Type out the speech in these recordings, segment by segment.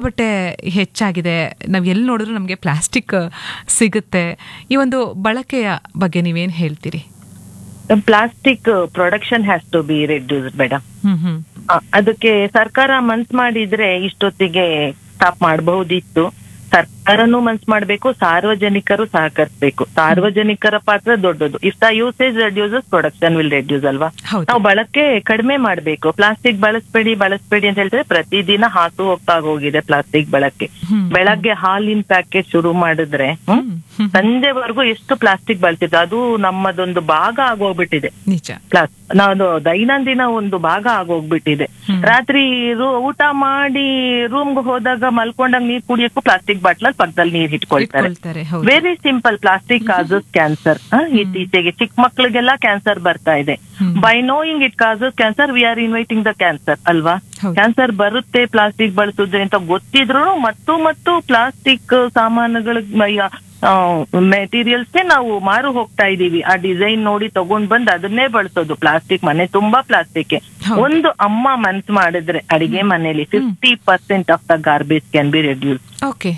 ಸಿಕ್ಕಾಪಟ್ಟೆ ಹೆಚ್ಚಾಗಿದೆ ನಾವು ಎಲ್ಲಿ ನೋಡಿದ್ರು ನಮಗೆ ಪ್ಲಾಸ್ಟಿಕ್ ಸಿಗುತ್ತೆ ಈ ಒಂದು ಬಳಕೆಯ ಬಗ್ಗೆ ನೀವೇನು ಹೇಳ್ತೀರಿ plastic production has to be reduced madam hmm hmm ಅದಕ್ಕೆ ಸರ್ಕಾರ ಮನ್ಸ್ ಮಾಡಿದ್ರೆ ಇಷ್ಟೊತ್ತಿಗೆ ಸ್ಟಾಪ್ ಮಾಡಬಹುದಿತ್ತು ಸರ್ಕಾರನೂ ಮನ್ಸ್ ಮಾಡ್ಬೇಕು ಸಾರ್ವಜನಿಕರು ಸಹಕರಿಸಬೇಕು ಸಾರ್ವಜನಿಕರ ಪಾತ್ರ ದೊಡ್ಡದು if the usage reduces production will reduce ಅಲ್ವಾ ಹೌದು ನಾವು ಬಳಕೆ ಕಡಿಮೆ ಮಾಡ್ಬೇಕು ಪ್ಲಾಸ್ಟಿಕ್ ಬಳಸ್ಬೇಡಿ ಬಳಸ್ಬೇಡಿ ಅಂತ ಹೇಳ್ತಾರೆ ಪ್ರತಿದಿನ ಹಾಸು ಹೋಗ್ತಾ ಹೋಗಿದೆ ಪ್ಲಾಸ್ಟಿಕ್ ಬಳಕೆ ಹ್ಮ್. ಬೆಳಗ್ಗೆ ಹಾಲಿನ ಪ್ಯಾಕೆಟ್ ಶುರು ಮಾಡಿದ್ರೆ ಹ್ಮ್, ಹ್ಮ್, ಹ್ಮ್. ಸಂಜೆವರೆಗೂ ಎಷ್ಟು ಪ್ಲಾಸ್ಟಿಕ್ ಬಳಸಿದ್ರು ಅದು ನಮ್ಮದೊಂದು ಭಾಗ ಆಗೋಗ್ಬಿಟ್ಟಿದೆ ನಿಜ ಪ್ಲಾಸ್ ನಾವು ದೈನಂದಿನ ಒಂದು ಭಾಗ ಆಗೋಗ್ಬಿಟ್ಟಿದೆ ಹ್ಮ್. ರಾತ್ರಿ ರೂ- ಊಟ ಮಾಡಿ ರೂಮ್ಗೆ ಹೋದಾಗ ಮಲ್ಕೊಂಡಾಗ ನೀರ್ ಕುಡಿಯಕ್ಕೂ ಪ್ಲಾಸ್ಟಿಕ್ ಬಾಟ್ಲಲ್ಲಿ ಪಕ್ಕದಲ್ಲಿ ನೀರ್ ಇಟ್ಕೊಳ್ತಾರೆ ಇಟ್ಕೊಳ್ತಾರೆ ಹೌದು very simple plastic causes cancer ಇತ್ತೀಚೆಗೆ ಚಿಕ್ಕ ಮಕ್ಳಿಗೆಲ್ಲ ಕ್ಯಾನ್ಸರ್ ಬರ್ತಾ ಇದೆ hmm. By knowing it causes cancer we are inviting the cancer ಅಲ್ವಾ ಹೌದು. ಕ್ಯಾನ್ಸರ್ ಬರುತ್ತೆ ಪ್ಲಾಸ್ಟಿಕ್ ಬಳಸುದ್ರೆ ಅಂತ ಗೊತ್ತಿದ್ರು ಮತ್ತು ಮತ್ತು ಪ್ಲಾಸ್ಟಿಕ್ ಸಾಮಾನುಗಳ ಮೆಟೀರಿಯಲ್ಸ್ ನಾವು ಮಾರು ಹೋಗ್ತಾ ಇದೀವಿ ಆ ಡಿಸೈನ್ ನೋಡಿ ತಗೊಂಡ್ ಬಂದ್ ಅದನ್ನೇ ಬಳಸೋದು ಪ್ಲಾಸ್ಟಿಕ್ ಮನೆ ತುಂಬಾ ಪ್ಲಾಸ್ಟಿಕ್ ಹೌದು. ಒಂದು ಅಮ್ಮ ಮನ್ಸ್ ಮಾಡಿದ್ರೆ ಅಡಿಗೆ ಮನೆಯಲ್ಲಿ fifty percent of the garbage can be reduce okay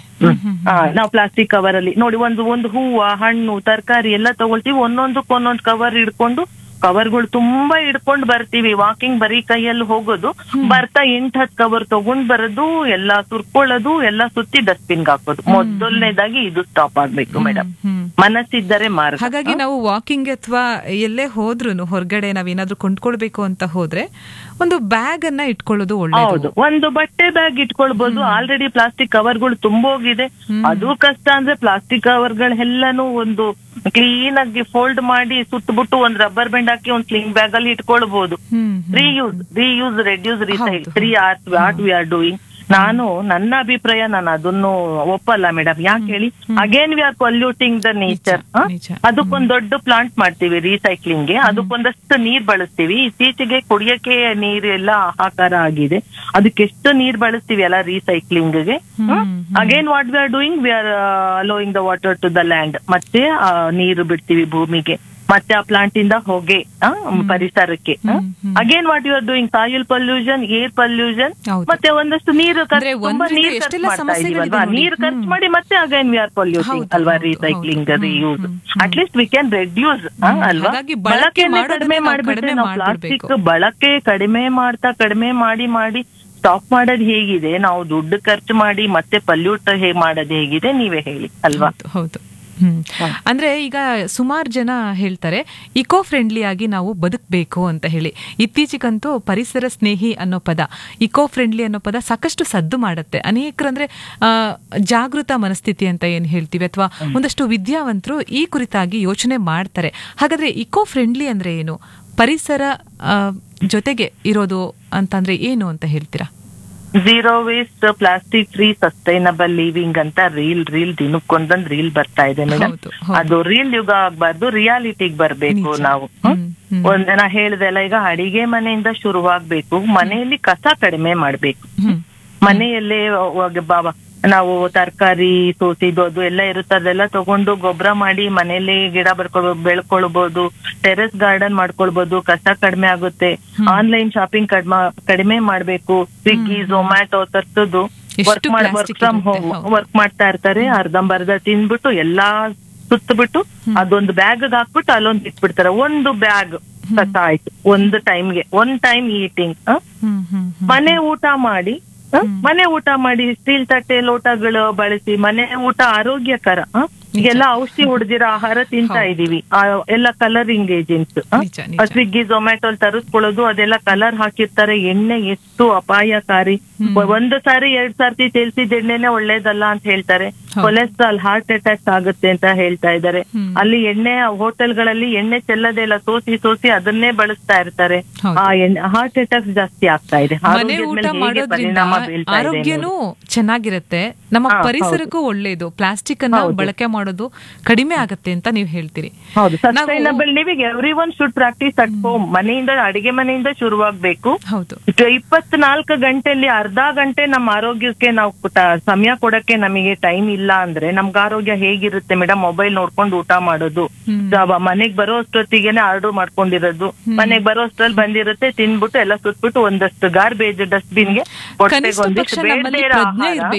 ನಾವು ಪ್ಲಾಸ್ಟಿಕ್ ಕವರ್ ಅಲ್ಲಿ ನೋಡಿ ಒಂದು ಒಂದು ಹೂವ ಹಣ್ಣು ತರಕಾರಿ ಎಲ್ಲ ತಗೊಳ್ತೀವಿ ಒಂದೊಂದಕ್ಕೆ ಒಂದೊಂದು ಕವರ್ ಹಿಡ್ಕೊಂಡು ಕವರ್ಗಳು ತುಂಬಾ ಹಿಡ್ಕೊಂಡು ಬರ್ತೀವಿ ವಾಕಿಂಗ್ ಬರೀ ಕೈಯಲ್ಲಿ ಹೋಗೋದು ಬರ್ತಾ ಎಂಟ್ ಹತ್ ಕವರ್ ತಗೊಂಡ್ ಬರೋದು ಎಲ್ಲಾ ಸುರ್ಕೊಳ್ಳೋದು ಎಲ್ಲಾ ಸುತ್ತಿ ಡಸ್ಟ್ಬಿನ್ ಹಾಕೋದು ಮೊದಲನೇದಾಗಿ ಇದು ಸ್ಟಾಪ್ ಆಗ್ಬೇಕು ಮೇಡಮ್ ಹ್ಮ್ ಮನಸ್ಸಿದ್ದರೆ ಮಾರ್ಗ ಹಾಗಾಗಿ ನಾವು ವಾಕಿಂಗ್ ಅಥವಾ ಎಲ್ಲೇ ಹೋದ್ರು ಹೊರಗಡೆ ನಾವೇನಾದ್ರೂ ಕೊಂಡ್ಕೊಳ್ಬೇಕು ಅಂತ ಹೋದ್ರೆ ಒಂದು ಬ್ಯಾಗ್ ಅನ್ನ ಇಟ್ಕೊಳ್ಳೋದು ಹೌದು ಒಳ್ಳೇದು ಒಂದು ಬಟ್ಟೆ ಬ್ಯಾಗ್ ಇಟ್ಕೊಳ್ಬಹುದು ಆಲ್ರೆಡಿ ಪ್ಲಾಸ್ಟಿಕ್ ಕವರ್ಗಳು ತುಂಬೋಗಿದೆ ಅದು ಕಷ್ಟ ಅಂದ್ರೆ ಪ್ಲಾಸ್ಟಿಕ್ ಕವರ್ಗಳೆಲ್ಲಾನು ಒಂದು ಕ್ಲೀನ್ ಆಗಿ ಫೋಲ್ಡ್ ಮಾಡಿ ಸುತ್ತಬಿಟ್ಟು ಒಂದ್ ರಬ್ಬರ್ ಬ್ಯಾಂಡ್ ಹಾಕಿ ಒಂದ್ ಕ್ಲೀನ್ ಬ್ಯಾಗ್ ಅಲ್ಲಿ ಇಟ್ಕೊಳ್ಬಹುದು hmm reuse reuse reduce recycle ಹೌದು, three R's what we are doing ನಾನು ನನ್ನ ಅಭಿಪ್ರಾಯ ನಾನು ಅದನ್ನು ಒಪ್ಪಲ್ಲ ಮೇಡಮ್ ಯಾಕೆ ಹೇಳಿ again we are polluting the nature ನಿಜ. ಅದಕ್ಕೊಂದ್ ದೊಡ್ಡ ಪ್ಲಾಂಟ್ ಮಾಡ್ತೀವಿ ರೀಸೈಕ್ಲಿಂಗ್ ಗೆ ಅದಕ್ಕೊಂದಷ್ಟು ನೀರ್ ಬಳಸ್ತೀವಿ ಇತ್ತೀಚೆಗೆ ಕುಡಿಯಕ್ಕೆ ನೀರೆಲ್ಲ ಹಾಹಾಕಾರ ಆಗಿದೆ ಅದಕ್ಕೆ ಎಷ್ಟು ನೀರ್ ಬಳಸ್ತೀವಿ ಅಲ್ಲ ರೀಸೈಕ್ಲಿಂಗ್ ಗೆ hmm, again what we are doing we are allowing the water to the land ಮತ್ತೆ ಆ, ನೀರು ಬಿಡ್ತೀವಿ ಭೂಮಿಗೆ ಮತ್ತೆ ಆ ಪ್ಲಾಂಟ್ ಇಂದ ಹೊಗೆ ಆ, ಪರಿಸರಕ್ಕೆ hmm, hmm. Again what you are doing soil pollution air pollution ಹೌದು. ಮತ್ತೆ ಒಂದಷ್ಟು ನೀರು ಖರ್ಚು- ಅಂದ್ರೆ ತುಂಬಾ ಒಂದ್ರಿಂದ ನೀರು ಖರ್ಚು ಎಷ್ಟೆಲ್ಲ ಮಾಡ್ತಾ ಸಮಸ್ಯೆಗಳಿದೆ ಇದೀವಲ್ವಾ ನೋಡಿ. ನೀರು ಖರ್ಚು ಹ್ಮ್. ಮಾಡಿ ಮತ್ತೆ ಅಗೇನ್ ವಿ ಆರ್ ಪೊಲ್ಯೂಟಿಂಗ್ ಹೌದು, ಅಲ್ವಾ ಹೌದು, ರೀಸೈಕ್ಲಿಂಗ್ ಹೌದು. Reuse hmm, hmm. At least we can reduce hmm. ಅಲ್ವಾ ಹಾಗಾಗಿ ಬಳಕೆ ಬಳಕೆನೇ ಮಾಡೋದನ್ನ ಕಡಿಮೆ ನಾವು ಮಾಡ್ಬಿಟ್ರೆ ಕಡಿಮೆ ನಾವು ಪ್ಲಾಸ್ಟಿಕ್ ಮಾಡ್ಬಿಡ್ಬೇಕು. ಬಳಕೆ ಕಡಿಮೆ ಮಾಡ್ತಾ ಕಡಿಮೆ ಮಾಡಿ ಮಾಡಿ ಸ್ಟಾಪ್ ಮಾಡೋದು ಹೇಗಿದೆ ನಾವು ದುಡ್ಡು ಖರ್ಚು ಮಾಡಿ ಮತ್ತೆ ಪಲ್ಯೂಟ್ ಹೇಗೆ ಮಾಡೋದು ಹೇಗಿದೆ ನೀವೇ ಹೇಳಿ ಅಲ್ವಾ ಹೌದು, ಹೌದು ಹ್ಮ್ ಅಂದ್ರೆ ಈಗ ಸುಮಾರು ಜನ ಹೇಳ್ತಾರೆ ಇಕೋ ಫ್ರೆಂಡ್ಲಿ ಆಗಿ ನಾವು ಬದುಕಬೇಕು ಅಂತ ಹೇಳಿ ಇತ್ತೀಚೆಗಂತೂ ಪರಿಸರ ಸ್ನೇಹಿ ಅನ್ನೋ ಪದ ಇಕೋ ಫ್ರೆಂಡ್ಲಿ ಅನ್ನೋ ಪದ ಸಾಕಷ್ಟು ಸದ್ದು ಮಾಡುತ್ತೆ ಅನೇಕರು ಅಂದ್ರೆ ಆ, ಜಾಗೃತ ಮನಸ್ಥಿತಿ ಅಂತ ಏನ್ ಹೇಳ್ತೀವಿ ಅಥವಾ ಒಂದಷ್ಟು ವಿದ್ಯಾವಂತರು ಈ ಕುರಿತಾಗಿ ಯೋಚನೆ ಮಾಡ್ತಾರೆ ಹಾಗಾದ್ರೆ ಇಕೋ ಫ್ರೆಂಡ್ಲಿ ಅಂದ್ರೆ ಏನು ಪರಿಸರ ಆ, ಜೊತೆಗೆ ಇರೋದು ಅಂತಂದ್ರೆ ಏನು ಅಂತ ಹೇಳ್ತೀರಾ zero waste plastic free sustainable living ಅಂತ ರೀಲ್ ರೀಲ್ ದಿನಕ್ಕೊಂದೊಂದ್ ರೀಲ್ ಬರ್ತಾ ಇದೆ ಮೇಡಮ್ ಹೌದು, ಹೌದು. ಅದು ರೀಲ್ ಯುಗ ಆಗ್ಬಾರ್ದು ರಿಯಾಲಿಟಿಗ್ ಬರ್ಬೇಕು ನಿಜ. ನಾವು ಹ್ಮ್, ಹ್ಮ್. ಒಂದ್ ನಾ ಹೇಳ್ದೆಲ್ಲ ಈಗ ಅಡಿಗೆ ಮನೆಯಿಂದ ಶುರುವಾಗ್ಬೇಕು ಮನೆಯಲ್ಲಿ ಕಸ ಕಡಿಮೆ ಮಾಡ್ಬೇಕು ಹ್ಮ್ ಮನೆಯಲ್ಲೇ ಹೋಗಿ ಬಾಬಾ ನಾವು ತರಕಾರಿ ಸೋಸಿದು ಅದು ಎಲ್ಲ ಇರುತ್ತೆ ಅದೆಲ್ಲ ತಗೊಂಡು ಗೊಬ್ಬರ ಮಾಡಿ ಮನೆಯಲ್ಲಿ ಗಿಡ ಬರ್ಕೊಳ್ಬೋದು ಬೆಳ್ಕೊಳ್ಬಹುದು ಟೆರೆಸ್ ಗಾರ್ಡನ್ ಮಾಡ್ಕೊಳ್ಬಹುದು ಕಸ ಕಡಿಮೆ ಆಗುತ್ತೆ ಆನ್ಲೈನ್ ಶಾಪಿಂಗ್ ಕಡಿಮೆ ಕಡಿಮೆ ಮಾಡ್ಬೇಕು ಸ್ವಿಗ್ಗಿ ಝೊಮ್ಯಾಟೊ ತರ್ಸೋದು ಎಷ್ಟು ವರ್ಕ್ ಮಾಡಿ ವರ್ಕ್ plastic ಫ್ರಮ್ ಇರುತ್ತೆ, ಹೋಮ್ ಹೌದು. ವರ್ಕ್ ಮಾಡ್ತಾ ಇರ್ತಾರೆ ಅರ್ಧಂಬರ್ಧ ತಿಂದ್ಬಿಟ್ಟು ಎಲ್ಲಾ ಸುತ್ತಬಿಟ್ಟು ಅದೊಂದು ಬ್ಯಾಗ್ ಹಾಕ್ಬಿಟ್ಟು ಅಲ್ಲೊಂದು ಇಟ್ಬಿಡ್ತಾರೆ ಒಂದು ಬ್ಯಾಗ್ ಕಸ ಆಯ್ತು ಒಂದು ಟೈಮ್ಗೆ one time eating hmm hmm hmm ಮನೆ ಊಟ ಮಾಡಿ ಹ? ಮನೆ ಊಟ ಮಾಡಿ ಸ್ಟೀಲ್ ತಟ್ಟೆ ಲೋಟಗಳು ಬಳಸಿ ಮನೆ ಊಟ ಆರೋಗ್ಯಕರ ಹ? ಈಗೆಲ್ಲ ಔಷಧಿ ಹೊಡೆದಿರೋ ಆಹಾರ ತಿಂತಾ ಹೌದು. ಇದೀವಿ ಆ, ಎಲ್ಲ ಕಲರಿಂಗ್ ಏಜೆಂಟ್ಸ್ ನಿಜ, ನಿಜ. ಸ್ವಿಗ್ಗಿ ಝೊಮ್ಯಾಟೊ ತರಿಸ್ಕೊಳ್ಳೋದು ಅದೆಲ್ಲ ಕಲರ್ ಹಾಕಿರ್ತಾರೆ ಎಣ್ಣೆ ಎಷ್ಟು ಅಪಾಯಕಾರಿ ಒಂದು ಸಾರಿ ಎರಡ್ ಸಾರ್ತಿ ತೇಲ್ಸಿದ ಎಣ್ಣೆನೆ ಒಳ್ಳೇದಲ್ಲ ಅಂತ ಹೇಳ್ತಾರೆ ಹೌದು. ಕೊಲೆಸ್ಟ್ರಾಲ್ ಹಾರ್ಟ್ ಅಟ್ಯಾಕ್ ಆಗುತ್ತೆ ಅಂತ ಹೇಳ್ತಾ ಇದ್ದಾರೆ ಹ್ಮ್. ಅಲ್ಲಿ ಎಣ್ಣೆ ಹೋಟೆಲ್ಗಳಲ್ಲಿ ಎಣ್ಣೆ ಚೆಲ್ಲದೆ ಇಲ್ಲ ಸೋಸಿ ಸೋಸಿ ಅದನ್ನೇ ಬಳಸ್ತಾ ಇರ್ತಾರೆ ಹೌದು. ಆ ಎಣ್ಣೆ ಹಾರ್ಟ್ ಅಟ್ಯಾಕ್ ಜಾಸ್ತಿ ಆಗ್ತಾ ಇದೆ ಮನೆ ಆರೋಗ್ಯದ ಊಟ ಮೇಲೆ ಹೇಗೆ ಮಾಡೋದ್ರಿಂದ ಪರಿಣಾಮ ಬೀಳ್ತಾ ಇದೆ ಆರೋಗ್ಯನೂ ಚೆನ್ನಾಗಿರುತ್ತೆ ನಮ್ಮ ಹಾ, ಪರಿಸರಕ್ಕೂ ಒಳ್ಳೇದು ಪ್ಲಾಸ್ಟಿಕ್ ಅನ್ನ ಹೌದು. ಬಳಕೆ ಮಾಡೋದು ಕಡಿಮೆ ಆಗತ್ತೆ ಅಂತ ನೀವು ಹೇಳ್ತೀರಿ ಹೌದು ನಾವು- sustainable living everyone should practise at home ಮನೆಯಿಂದ ಅಡಿಗೆ ಮನೆಯಿಂದ ಶುರುವಾಗ್ಬೇಕು ಹೌದು ಇಪ್ಪತ್ನಾಲ್ಕು ಗಂಟೆಯಲ್ಲಿ ಅರ್ಧ ಗಂಟೆ ನಮ್ಮ ಆರೋಗ್ಯಕ್ಕೆ ನಾವು ಟ- ಸಮಯ ಕೊಡಕ್ಕೆ ನಮಗೆ ಟೈಮ್ ಇಲ್ಲ ಅಂದ್ರೆ ನಮ್ಗೆ ಆರೋಗ್ಯ ಹೇಗಿರುತ್ತೆ ಮೇಡಮ್ ಮೊಬೈಲ್ ನೋಡ್ಕೊಂಡು ಊಟ ಮಾಡೋದು ಹ್ಮ್. ಜಾವ- ಮನೆಗ್ ಬರೋ ಅಷ್ಟೊತ್ತಿಗೆನೆ ಆರ್ಡರ್ ಮಾಡ್ಕೊಂಡಿರೋದು ಮನೆಗ್ ಬರೋ ಅಷ್ಟ್ರಲ್ಲಿ ಬಂದಿರುತ್ತೆ ತಿನ್ಬಿಟ್ಟು ಎಲ್ಲ ಸುಟ್ಬಿಟ್ಟು ಒಂದಷ್ಟು ಗಾರ್ಬೇಜ್ ಡಸ್ಟ್ಬಿನ್ ಗೆ ಹೊಟ್ಟೆಗೆ ಕನಿಷ್ಠ ಒಂದಿಷ್ಟು ಪಕ್ಷ ಬೇಡದೇ ನಮ್ಮಲ್ಲಿ ಇರೋ ಪ್ರಜ್ಞೆ ಆಹಾರ